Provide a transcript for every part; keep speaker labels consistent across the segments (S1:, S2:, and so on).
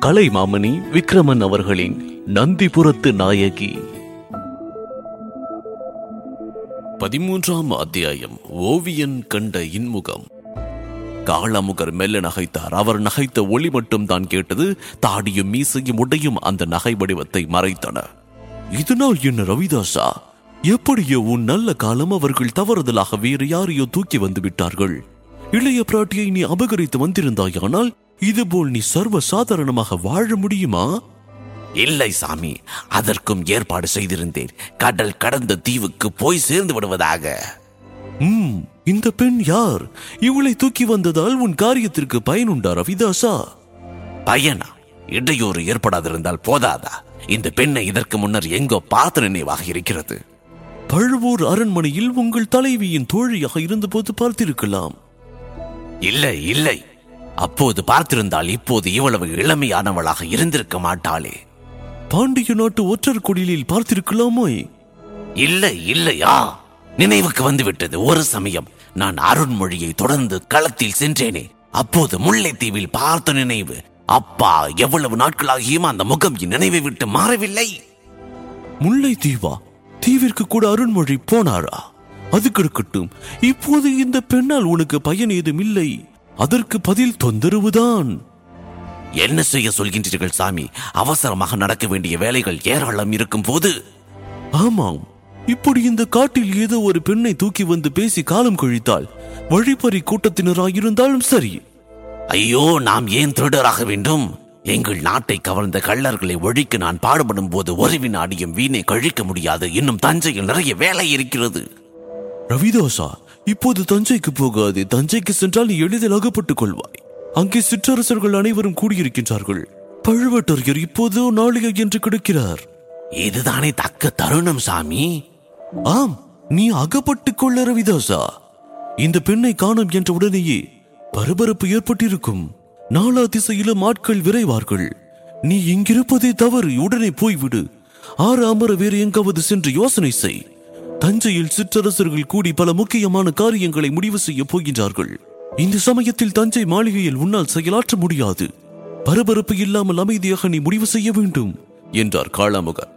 S1: கலைமாமணி விக்ரமன் அவர்களின் நந்திபுரத்து நாயகி பதிமூன்றாம் அத்தியாயம் ஓவியன் கண்ட இன்முகம் காளமுகர் மெல்ல நகைத்தார் அவர் நகைத்த ஒளி மட்டும் தான் கேட்டது தாடியும் மீசையும் உடையும் அந்த நகை வடிவத்தை மறைத்தன இதனால் என்ன ரவிதாசா எப்படியோ உன் நல்ல காலம் அவர்கள் தவறுதலாக வேறு யாரையோ தூக்கி வந்து விட்டார்கள் இளைய பிராட்டியை நீ அபகரித்து வந்திருந்தாயானால் இதுபோல் நீ சர்வ சாதாரணமாக வாழ முடியுமா
S2: இல்லை சாமி அதற்கும் ஏற்பாடு செய்திருந்தேன் கடல் கடந்த தீவுக்கு போய் சேர்ந்து விடுவதாக
S1: ம் இந்த பெண் யார் இவளை தூக்கி வந்ததால் உன் காரியத்திற்கு பயனுண்டா ரவிதாசா
S2: பயனா இடையூறு ஏற்படாதிருந்தால் போதாதா இந்த பெண்ணை இதற்கு முன்னர் எங்கோ பார்த்த நினைவாக இருக்கிறது
S1: பழுவூர் அரண்மனையில் உங்கள் தலைவியின் தோழியாக இருந்தபோது பார்த்திருக்கலாம்
S2: இல்லை இல்லை அப்போது பார்த்திருந்தால் இப்போது இவ்வளவு இளமையானவளாக இருந்திருக்க மாட்டாளே
S1: பாண்டிய நாட்டு ஒற்றர் குடிலில் பார்த்திருக்கலாமோ
S2: இல்லை இல்லையா நினைவுக்கு வந்துவிட்டது ஒரு சமயம் நான் அருண்மொழியை தொடர்ந்து களத்தில் சென்றேனே அப்போது முல்லைத்தீவில் பார்த்த நினைவு அப்பா எவ்வளவு நாட்களாகியும் அந்த முகம் என் நினைவை விட்டு மாறவில்லை
S1: முல்லை தீவா தீவிற்கு கூட அருண்மொழி போனாரா அது கிடக்கட்டும் இப்போது இந்த பெண்ணால் உனக்கு பயன் ஏதும் இல்லை அதற்கு பதில் தொந்தரவுதான்
S2: என்ன செய்ய சொல்கின்றீர்கள் சாமி அவசரமாக நடக்க வேண்டிய வேலைகள் ஏராளம் இருக்கும் போது
S1: ஆமாம் இப்படி இந்த காட்டில் ஏதோ ஒரு பெண்ணை தூக்கி வந்து பேசி காலம் கழித்தால் வழிப்பறி கூட்டத்தினராயிருந்தாலும் சரி
S2: ஐயோ நாம் ஏன் திருடராக வேண்டும் எங்கள் நாட்டை கவர்ந்த கள்ளர்களை ஒழிக்க நான் பாடுபடும் போது ஒரு வினாடியும் வீணை கழிக்க முடியாது இன்னும் தஞ்சையில் நிறைய வேலை இருக்கிறது
S1: ரவிதாசா இப்போது தஞ்சைக்கு போகாது தஞ்சைக்கு சென்றால் நீ எளிதில் அகப்பட்டுக் கொள்வாய் அங்கே சிற்றரசர்கள் அனைவரும் கூடியிருக்கின்றார்கள் பழுவட்டரையர் இப்போதோ நாளையோ என்று கிடக்கிறார்
S2: இதுதானே தக்க தருணம் சாமி
S1: ஆம் நீ அகப்பட்டுக் கொள்ள ரவிதாசா இந்த பெண்ணை காணும் என்ற உடனேயே பரபரப்பு ஏற்பட்டிருக்கும் நாலா திசையிலும் ஆட்கள் விரைவார்கள் நீ இங்கிருப்பதே தவறு உடனே போய்விடு ஆறு அமர வேறு எங்காவது சென்று யோசனை செய் தஞ்சையில் சிற்றரசர்கள் கூடி பல முக்கியமான காரியங்களை முடிவு செய்ய போகின்றார்கள் இந்த சமயத்தில் தஞ்சை மாளிகையில் உன்னால் செயலாற்ற முடியாது பரபரப்பு இல்லாமல் அமைதியாக நீ முடிவு செய்ய வேண்டும் என்றார் காளாமுகர்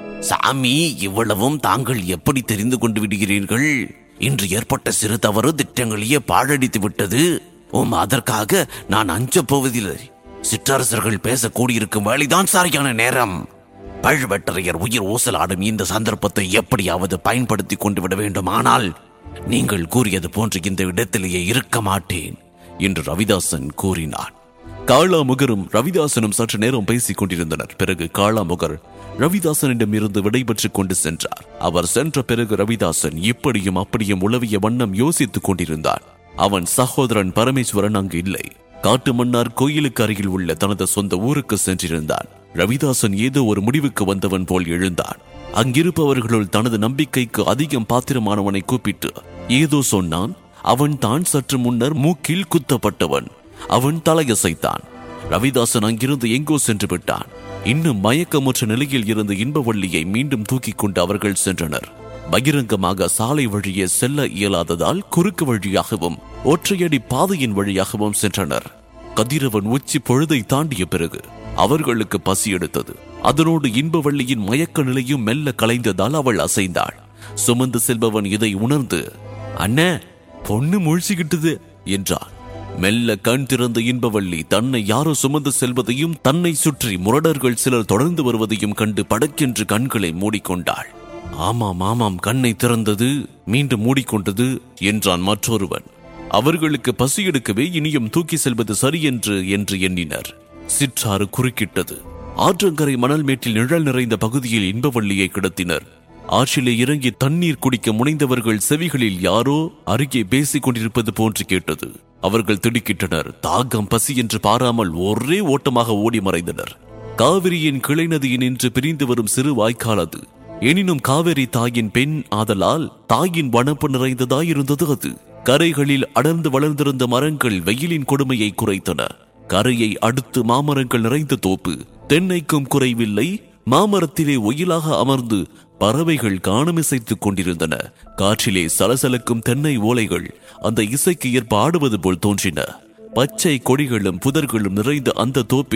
S2: சாமி இவ்வளவும் தாங்கள் எப்படி தெரிந்து கொண்டு விடுகிறீர்கள் இன்று ஏற்பட்ட சிறு தவறு திட்டங்களையே பாழடித்து விட்டது உம் அதற்காக நான் அஞ்சப் போவதில்லை சிற்றரசர்கள் பேச கூடியிருக்கும் வேலைதான் சரியான நேரம் பழுவேட்டரையர் உயிர் ஊசலாடும் இந்த சந்தர்ப்பத்தை எப்படியாவது பயன்படுத்தி கொண்டு விட வேண்டும் ஆனால் நீங்கள் கூறியது போன்று இந்த இடத்திலேயே இருக்க மாட்டேன்
S1: என்று ரவிதாசன் கூறினான் காளாமுகரும் ரவிதாசனும் சற்று நேரம் பேசிக் கொண்டிருந்தனர் பிறகு காளாமுகர் ரவிதாசனிடம் இருந்து விடைபெற்றுக் கொண்டு சென்றார் அவர் சென்ற பிறகு ரவிதாசன் இப்படியும் அப்படியும் உளவிய வண்ணம் யோசித்துக் கொண்டிருந்தான் அவன் சகோதரன் பரமேஸ்வரன் அங்கு இல்லை காட்டு மன்னார் கோயிலுக்கு அருகில் உள்ள தனது சொந்த ஊருக்கு சென்றிருந்தான் ரவிதாசன் ஏதோ ஒரு முடிவுக்கு வந்தவன் போல் எழுந்தான் அங்கிருப்பவர்களுள் தனது நம்பிக்கைக்கு அதிகம் பாத்திரமானவனை கூப்பிட்டு ஏதோ சொன்னான் அவன் தான் சற்று முன்னர் மூக்கில் குத்தப்பட்டவன் அவன் தலையசைத்தான் ரவிதாசன் அங்கிருந்து எங்கோ சென்று விட்டான் இன்னும் மயக்கமுற்ற நிலையில் இருந்த இன்பவள்ளியை மீண்டும் தூக்கிக் கொண்டு அவர்கள் சென்றனர் பகிரங்கமாக சாலை வழியே செல்ல இயலாததால் குறுக்கு வழியாகவும் ஒற்றையடி பாதையின் வழியாகவும் சென்றனர் கதிரவன் உச்சி பொழுதை தாண்டிய பிறகு அவர்களுக்கு பசி எடுத்தது அதனோடு இன்பவள்ளியின் மயக்க நிலையும் மெல்ல கலைந்ததால் அவள் அசைந்தாள் சுமந்து செல்பவன் இதை உணர்ந்து அண்ணே பொண்ணு முழிச்சுக்கிட்டது என்றான் மெல்ல கண் திறந்த இன்பவள்ளி தன்னை யாரோ சுமந்து செல்வதையும் தன்னை சுற்றி முரடர்கள் சிலர் தொடர்ந்து வருவதையும் கண்டு படக்கென்று கண்களை மூடிக்கொண்டாள் ஆமாம் ஆமாம் கண்ணை திறந்தது மீண்டும் மூடிக்கொண்டது என்றான் மற்றொருவன் அவர்களுக்கு பசி எடுக்கவே இனியும் தூக்கி செல்வது சரியென்று என்று எண்ணினர் சிற்றாறு குறுக்கிட்டது ஆற்றங்கரை மணல் மேட்டில் நிழல் நிறைந்த பகுதியில் இன்பவள்ளியை கிடத்தினர் ஆற்றிலே இறங்கி தண்ணீர் குடிக்க முனைந்தவர்கள் செவிகளில் யாரோ அருகே பேசிக் கொண்டிருப்பது போன்று கேட்டது அவர்கள் திடுக்கிட்டனர் தாகம் பசி என்று பாராமல் ஒரே ஓட்டமாக ஓடி மறைந்தனர் காவிரியின் கிளை நதியினின்று பிரிந்து வரும் சிறு வாய்க்கால் அது எனினும் காவிரி தாயின் பெண் ஆதலால் தாயின் வனப்பு நிறைந்ததாயிருந்தது அது கரைகளில் அடர்ந்து வளர்ந்திருந்த மரங்கள் வெயிலின் கொடுமையை குறைத்தன கரையை அடுத்து மாமரங்கள் நிறைந்த தோப்பு தென்னைக்கும் குறைவில்லை மாமரத்திலே ஒயிலாக அமர்ந்து பறவைகள் காணமிசைத்துக் கொண்டிருந்தன காற்றிலே சலசலக்கும் தென்னை ஓலைகள் அந்த இசைக்கு ஏற்ப ஆடுவது போல் தோன்றின பச்சை கொடிகளும் புதர்களும் நிறைந்த அந்த தோப்பில்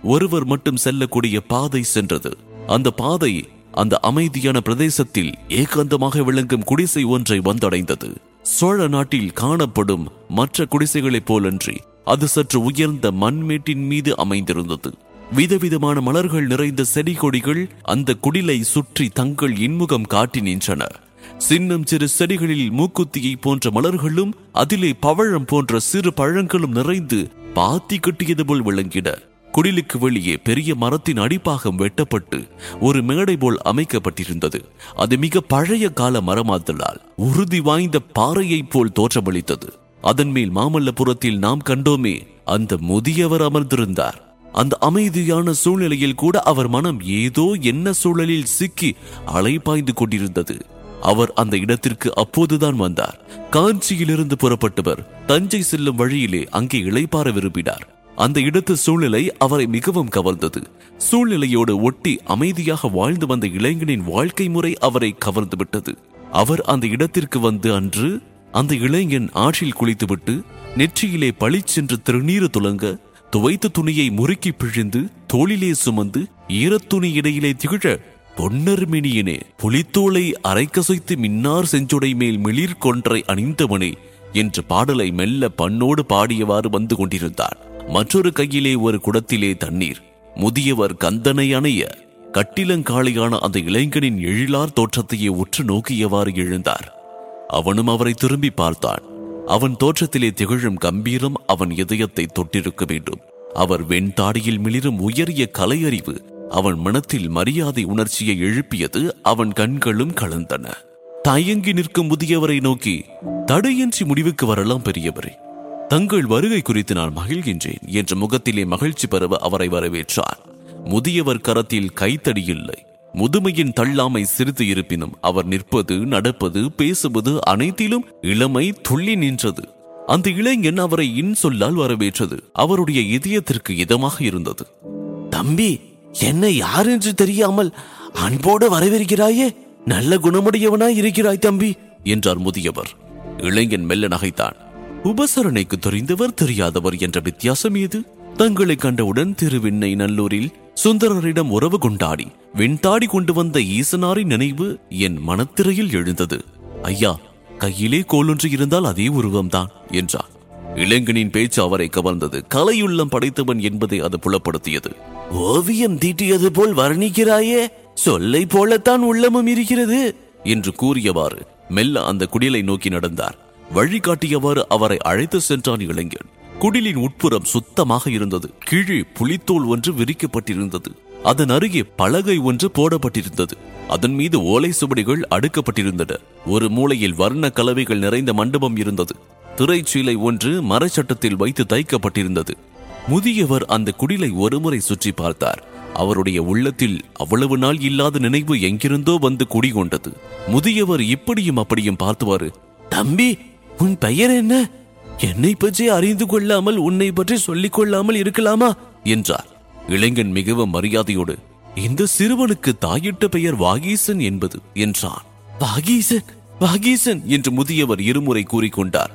S1: ஒருவர் மட்டும் செல்லக்கூடிய பாதை சென்றது அந்த பாதை அந்த அமைதியான பிரதேசத்தில் ஏகாந்தமாக விளங்கும் குடிசை ஒன்றை வந்தடைந்தது சோழ நாட்டில் காணப்படும் மற்ற குடிசைகளைப் போலன்றி அது சற்று உயர்ந்த மண்மேட்டின் மீது அமைந்திருந்தது விதவிதமான மலர்கள் நிறைந்த செடி கொடிகள் அந்த குடிலை சுற்றி தங்கள் இன்முகம் காட்டி நின்றன சின்னம் சிறு செடிகளில் மூக்குத்தியை போன்ற மலர்களும் அதிலே பவழம் போன்ற சிறு பழங்களும் நிறைந்து பாத்தி கட்டியது போல் விளங்கின குடிலுக்கு வெளியே பெரிய மரத்தின் அடிப்பாகம் வெட்டப்பட்டு ஒரு மேடை போல் அமைக்கப்பட்டிருந்தது அது மிக பழைய கால மரமாதலால் உறுதி வாய்ந்த பாறையைப் போல் தோற்றமளித்தது அதன் மேல் மாமல்லபுரத்தில் நாம் கண்டோமே அந்த முதியவர் அமர்ந்திருந்தார் அந்த அமைதியான சூழ்நிலையில் கூட அவர் மனம் ஏதோ என்ன சூழலில் சிக்கி அலைபாய்ந்து கொண்டிருந்தது அவர் அந்த இடத்திற்கு அப்போதுதான் வந்தார் காஞ்சியிலிருந்து புறப்பட்டவர் தஞ்சை செல்லும் வழியிலே அங்கே இளைப்பாற விரும்பினார் அந்த இடத்து சூழ்நிலை அவரை மிகவும் கவர்ந்தது சூழ்நிலையோடு ஒட்டி அமைதியாக வாழ்ந்து வந்த இளைஞனின் வாழ்க்கை முறை அவரை கவர்ந்து விட்டது அவர் அந்த இடத்திற்கு வந்து அன்று அந்த இளைஞன் ஆற்றில் குளித்துவிட்டு நெற்றியிலே பளிச்சென்று திருநீறு துலங்க துவைத்த துணியை முறுக்கி பிழிந்து தோளிலே சுமந்து ஈரத்துணி இடையிலே திகழ பொன்னர்மினியனே புலித்தோலை அரைக்கசைத்து மின்னார் செஞ்சுடை மேல் மிளிர் கொன்றை அணிந்தவனே என்ற பாடலை மெல்ல பண்ணோடு பாடியவாறு வந்து கொண்டிருந்தார் மற்றொரு கையிலே ஒரு குடத்திலே தண்ணீர் முதியவர் கந்தனை அணைய கட்டிலங்காளியான அந்த இளைஞனின் எழிலார் தோற்றத்தையே உற்று நோக்கியவாறு எழுந்தார் அவனும் அவரை திரும்பி பார்த்தான் அவன் தோற்றத்திலே திகழும் கம்பீரம் அவன் இதயத்தை தொட்டிருக்க வேண்டும் அவர் வெண்தாடியில் மிளிரும் உயரிய கலையறிவு அவன் மனத்தில் மரியாதை உணர்ச்சியை எழுப்பியது அவன் கண்களும் கலந்தன தயங்கி நிற்கும் முதியவரை நோக்கி தடையின்றி முடிவுக்கு வரலாம் பெரியவரே தங்கள் வருகை குறித்து நான் மகிழ்கின்றேன் என்ற முகத்திலே மகிழ்ச்சி பரவ அவரை வரவேற்றார் முதியவர் கரத்தில் கைத்தடி இல்லை முதுமையின் தள்ளாமை சிறிது இருப்பினும் அவர் நிற்பது நடப்பது பேசுவது அனைத்திலும் இளமை துள்ளி நின்றது அந்த இளைஞன் அவரை இன் சொல்லால் வரவேற்றது அவருடைய இதயத்திற்கு இதமாக இருந்தது
S2: தம்பி என்ன யார் என்று தெரியாமல் அன்போடு வரவேற்கிறாயே நல்ல குணமுடையவனாய் இருக்கிறாய் தம்பி
S1: என்றார் முதியவர் இளைஞன் மெல்ல நகைத்தான் உபசரணைக்கு தெரிந்தவர் தெரியாதவர் என்ற வித்தியாசம் ஏது தங்களை கண்டவுடன் திருவிண்ணை நல்லூரில் சுந்தரரிடம் உறவு கொண்டாடி வெண்தாடி கொண்டு வந்த ஈசனாரின் நினைவு என் மனத்திரையில் எழுந்தது ஐயா கையிலே கோலொன்று இருந்தால் அதே உருவம்தான் என்றார் இளைஞனின் பேச்சு அவரை கவர்ந்தது கலையுள்ளம் படைத்தவன் என்பதை அது புலப்படுத்தியது
S2: ஓவியம் தீட்டியது போல் வர்ணிக்கிறாயே சொல்லை போலத்தான் உள்ளமும் இருக்கிறது
S1: என்று கூறியவாறு மெல்ல அந்த குடிலை நோக்கி நடந்தார் வழிகாட்டியவாறு அவரை அழைத்து சென்றான் இளைஞன் குடிலின் உட்புறம் சுத்தமாக இருந்தது கீழே புலித்தோல் ஒன்று விரிக்கப்பட்டிருந்தது அதன் அருகே பலகை ஒன்று போடப்பட்டிருந்தது அதன் மீது ஓலை சுவடிகள் அடுக்கப்பட்டிருந்தன ஒரு மூலையில் வர்ண கலவைகள் நிறைந்த மண்டபம் இருந்தது திரைச்சீலை ஒன்று மரச்சட்டத்தில் வைத்து தைக்கப்பட்டிருந்தது முதியவர் அந்த குடிலை ஒருமுறை சுற்றி பார்த்தார் அவருடைய உள்ளத்தில் அவ்வளவு நாள் இல்லாத நினைவு எங்கிருந்தோ வந்து குடிகொண்டது முதியவர் இப்படியும் அப்படியும் பார்த்துவாரு
S2: தம்பி உன் பெயர் என்ன என்னை பற்றி அறிந்து கொள்ளாமல் உன்னை பற்றி சொல்லிக் கொள்ளாமல் இருக்கலாமா
S1: என்றார் இளைஞன் மிகவும் மரியாதையோடு இந்த சிறுவனுக்கு தாயிட்ட பெயர் வாகீசன் என்பது என்றான்
S2: வாகீசன் வாகீசன்
S1: என்று முதியவர் இருமுறை கூறிக்கொண்டார்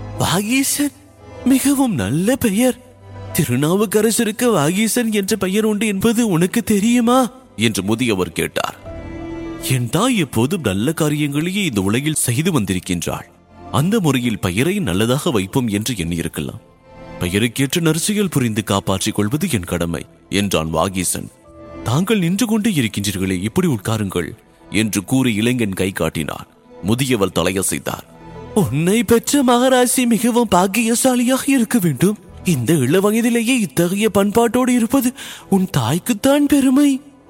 S2: வாகீசன் மிகவும் நல்ல பெயர் திருநாவுக்கரசருக்கு வாகீசன் என்ற பெயர் உண்டு என்பது உனக்கு தெரியுமா
S1: என்று முதியவர் கேட்டார் என் தாய் எப்போதும் நல்ல காரியங்களையே இந்த உலகில் செய்து வந்திருக்கின்றாள் அந்த முறையில் பெயரை நல்லதாக வைப்போம் என்று எண்ணியிருக்கலாம் பெயருக்கேற்ற நரிசையில் புரிந்து காப்பாற்றிக் கொள்வது என் கடமை என்றான் வாகீசன் தாங்கள் நின்று கொண்டே இருக்கின்றீர்களே இப்படி உட்காருங்கள் என்று கூறி இளைஞன் கை காட்டினான் முதியவர் தலையசைத்தார்
S2: உன்னை பெற்ற மகாராசி மிகவும் பாக்கியசாலியாக இருக்க வேண்டும் இந்த இள வயதிலேயே இத்தகைய பண்பாட்டோடு இருப்பது உன் தாய்க்குத்தான் பெருமை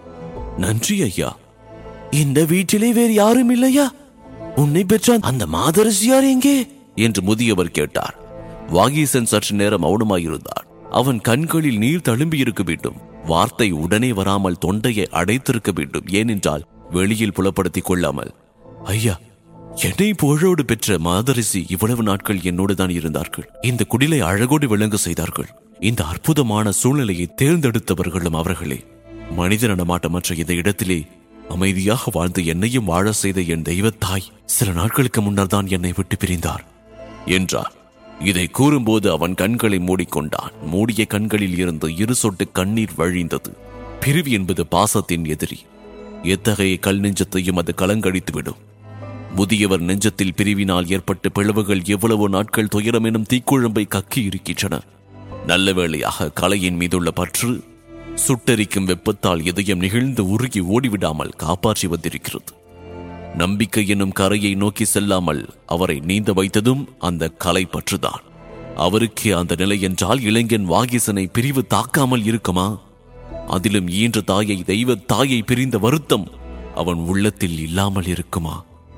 S1: நன்றி ஐயா
S2: இந்த வீட்டிலே வேறு யாரும் இல்லையா உன்னை பெற்ற அந்த மாதரசியார் எங்கே
S1: என்று முதியவர் கேட்டார் வாகீசன் சற்று நேரம் மௌனமாயிருந்தார் அவன் கண்களில் நீர் தழும்பி இருக்க வேண்டும் வார்த்தை உடனே வராமல் தொண்டையை அடைத்திருக்க வேண்டும் ஏனென்றால் வெளியில் புலப்படுத்திக் கொள்ளாமல் ஐயா என்னை புகழோடு பெற்ற மாதரிசி இவ்வளவு நாட்கள் என்னோடு தான் இருந்தார்கள் இந்த குடிலை அழகோடு விளங்க செய்தார்கள் இந்த அற்புதமான சூழ்நிலையை தேர்ந்தெடுத்தவர்களும் அவர்களே மனித நடமாட்டமற்ற இந்த இடத்திலே அமைதியாக வாழ்ந்து என்னையும் வாழ செய்த என் தெய்வத்தாய் சில நாட்களுக்கு முன்னர் தான் என்னை விட்டு பிரிந்தார் என்றார் இதை கூறும்போது அவன் கண்களை மூடிக்கொண்டான் மூடிய கண்களில் இருந்து இரு சொட்டு கண்ணீர் வழிந்தது பிரிவு என்பது பாசத்தின் எதிரி எத்தகைய கல் நெஞ்சத்தையும் அது கலங்கடித்துவிடும் முதியவர் நெஞ்சத்தில் பிரிவினால் ஏற்பட்ட பிளவுகள் எவ்வளவு நாட்கள் துயரம் எனும் தீக்குழம்பை கக்கி இருக்கின்றன நல்ல வேளையாக கலையின் மீதுள்ள பற்று சுட்டரிக்கும் வெப்பத்தால் இதயம் நிகழ்ந்து உருகி ஓடிவிடாமல் காப்பாற்றி வந்திருக்கிறது நம்பிக்கை என்னும் கரையை நோக்கி செல்லாமல் அவரை நீந்த வைத்ததும் அந்த கலை பற்றுதான் அவருக்கே அந்த நிலை என்றால் இளைஞன் வாகீசனை பிரிவு தாக்காமல் இருக்குமா அதிலும் ஈன்ற தாயை தெய்வ தாயை பிரிந்த வருத்தம் அவன் உள்ளத்தில் இல்லாமல் இருக்குமா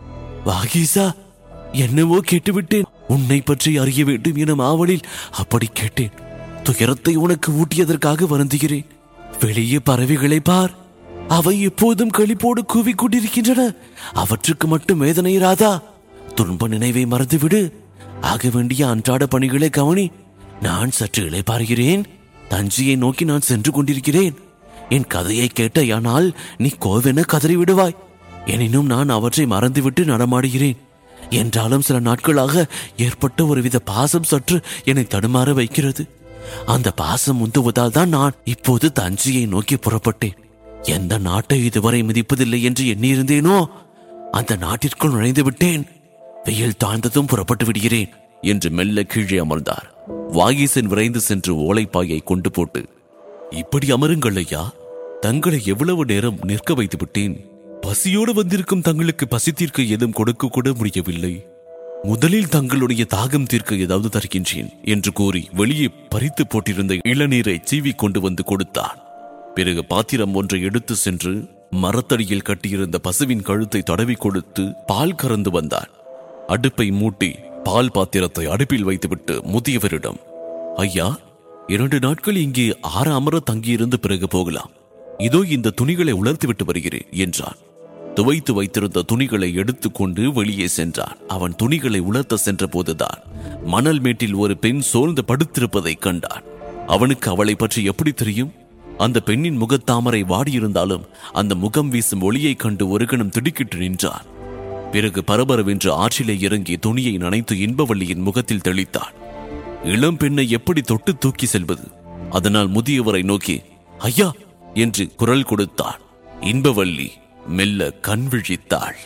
S1: வாகீசா என்னவோ கேட்டுவிட்டேன் உன்னை பற்றி அறிய வேண்டும் எனும் ஆவலில் அப்படி கேட்டேன் துயரத்தை உனக்கு ஊட்டியதற்காக வருந்துகிறேன் வெளியே பறவைகளை பார் அவை எப்போதும் களிப்போடு கூவிக் கொண்டிருக்கின்றன அவற்றுக்கு மட்டும் வேதனை இராதா துன்ப நினைவை மறந்துவிடு ஆக வேண்டிய அன்றாட பணிகளை கவனி நான் சற்று இளைப்பாறுகிறேன் தஞ்சையை நோக்கி நான் சென்று கொண்டிருக்கிறேன் என் கதையை கேட்டாயானால் நீ கோவென கதறி விடுவாய் எனினும் நான் அவற்றை மறந்துவிட்டு நடமாடுகிறேன் என்றாலும் சில நாட்களாக ஏற்பட்ட ஒருவித பாசம் சற்று என்னை தடுமாற வைக்கிறது அந்த பாசம் முந்துவதால் தான் நான் இப்போது தஞ்சையை நோக்கி புறப்பட்டேன் எந்த நாட்டை இதுவரை மிதிப்பதில்லை என்று எண்ணியிருந்தேனோ அந்த நாட்டிற்குள் நுழைந்து விட்டேன் வெயில் தாழ்ந்ததும் புறப்பட்டு விடுகிறேன் என்று மெல்ல கீழே அமர்ந்தார் வாகீசன் விரைந்து சென்று ஓலைப்பாயை கொண்டு போட்டு இப்படி அமருங்கள் ஐயா தங்களை எவ்வளவு நேரம் நிற்க வைத்து விட்டேன் பசியோடு வந்திருக்கும் தங்களுக்கு பசி தீர்க்க எதுவும் கொடுக்க கூட முடியவில்லை முதலில் தங்களுடைய தாகம் தீர்க்க ஏதாவது தருகின்றேன் என்று கூறி வெளியே பறித்து போட்டிருந்த இளநீரை சீவி கொண்டு வந்து கொடுத்தான் பிறகு பாத்திரம் ஒன்றை எடுத்து சென்று மரத்தடியில் கட்டியிருந்த பசுவின் கழுத்தை தடவி கொடுத்து பால் கறந்து வந்தான் அடுப்பை மூட்டி பால் பாத்திரத்தை அடுப்பில் வைத்துவிட்டு முதியவரிடம் ஐயா இரண்டு நாட்கள் இங்கே ஆற அமர தங்கியிருந்து பிறகு போகலாம் இதோ இந்த துணிகளை உலர்த்திவிட்டு வருகிறேன் என்றான் துவைத்து வைத்திருந்த துணிகளை எடுத்துக்கொண்டு வெளியே சென்றான் அவன் துணிகளை உலர்த்த சென்ற போதுதான் மணல் மேட்டில் ஒரு பெண் சோர்ந்து படுத்திருப்பதைக் கண்டான் அவனுக்கு அவளை பற்றி எப்படி தெரியும் அந்த பெண்ணின் முகத்தாமரை வாடியிருந்தாலும் அந்த முகம் வீசும் ஒளியைக் கண்டு ஒரு கணம் திடுக்கிட்டு நின்றான் பிறகு பரபரவென்று ஆற்றிலே இறங்கி துணியை நனைத்து இன்பவள்ளியின் முகத்தில் தெளித்தான் இளம் பெண்ணை எப்படி தொட்டு தூக்கி செல்வது அதனால் முதியவரை நோக்கி ஐயா என்று குரல் கொடுத்தான் இன்பவள்ளி மெல்ல கண் விழித்தாள்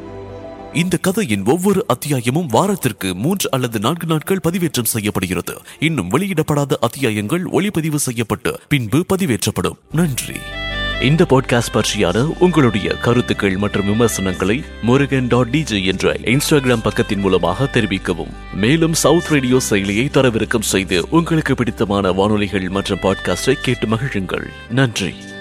S1: இந்த கதையின் ஒவ்வொரு அத்தியாயமும் வாரத்திற்கு மூன்று அல்லது நான்கு நாட்கள் பதிவேற்றம் செய்யப்படுகிறது இன்னும் வெளியிடப்படாத அத்தியாயங்கள் ஒளிப்பதிவு செய்யப்பட்டு பின்பு பதிவேற்றப்படும் நன்றி இந்த பாட்காஸ்ட் பற்றியான உங்களுடைய கருத்துக்கள் மற்றும் விமர்சனங்களை முருகன் டாட் டிஜே என்ற இன்ஸ்டாகிராம் பக்கத்தின் மூலமாக தெரிவிக்கவும் மேலும் சவுத் ரேடியோ செயலியை தரவிறக்கம் செய்து உங்களுக்கு பிடித்தமான வானொலிகள் மற்றும் பாட்காஸ்டை கேட்டு மகிழுங்கள் நன்றி